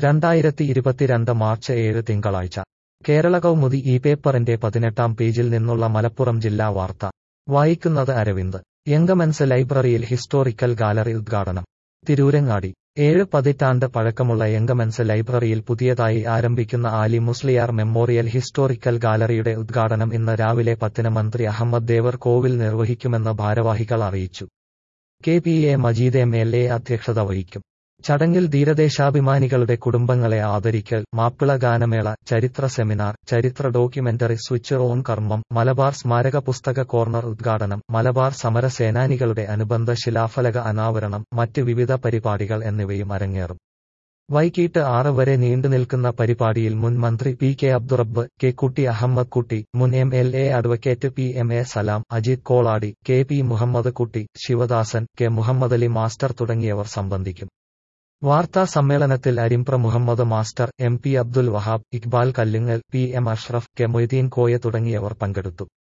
രണ്ടായിരത്തി ഇരുപത്തിരണ്ട് മാർച്ച് ഏഴ് തിങ്കളാഴ്ച കേരള കൗമുദി ഈ പേപ്പറിന്റെ പതിനെട്ടാം പേജിൽ നിന്നുള്ള മലപ്പുറം ജില്ലാ വാർത്ത വായിക്കുന്നത് അരവിന്ദ് യംഗമൻസ് ലൈബ്രറിയിൽ ഹിസ്റ്റോറിക്കൽ ഗാലറി ഉദ്ഘാടനം തിരൂരങ്ങാടി ഏഴ് പതിറ്റാണ്ട് പഴക്കമുള്ള യംഗമൻസ് ലൈബ്രറിയിൽ പുതിയതായി ആരംഭിക്കുന്ന ആലി മുസ്ലിയാർ മെമ്മോറിയൽ ഹിസ്റ്റോറിക്കൽ ഗാലറിയുടെ ഉദ്ഘാടനം ഇന്ന് രാവിലെ പത്തിന് മന്ത്രി അഹമ്മദ് ദേവർ കോവിൽ നിർവഹിക്കുമെന്ന് ഭാരവാഹികൾ അറിയിച്ചു K P A Majeed M L A അധ്യക്ഷത വഹിക്കും ചടങ്ങിൽ ധീരദേശാഭിമാനികളുടെ കുടുംബങ്ങളെ ആദരിക്കൽ മാപ്പിള ഗാനമേള ചരിത്ര സെമിനാർ ചരിത്ര ഡോക്യുമെന്ററി സ്വിച്ച് ഓൺ കർമ്മം മലബാർ സ്മാരക പുസ്തക കോർണർ ഉദ്ഘാടനം മലബാർ സമര സേനാനികളുടെ അനുബന്ധ ശിലാഫലക അനാവരണം മറ്റ് വിവിധ പരിപാടികൾ എന്നിവയും അരങ്ങേറും വൈകിട്ട് ആറ് വരെ നീണ്ടുനിൽക്കുന്ന പരിപാടിയിൽ മുൻ മന്ത്രി പി കെ അബ്ദുറബ്ബ് കെ കുട്ടി അഹമ്മദ് കുട്ടി മുൻ M L A advocate P M A Salam Ajith Koladi K P Muhammed Kutty Sivadasan K Muhammed Ali master തുടങ്ങിയവർ സംബന്ധിക്കും വാർത്താ സമ്മേളനത്തിൽ Arimbra Muhammed master M P Abdul Wahab Iqbal Kallungal P M Ashraf K Moideen Koya തുടങ്ങിയവർ പങ്കെടുത്തു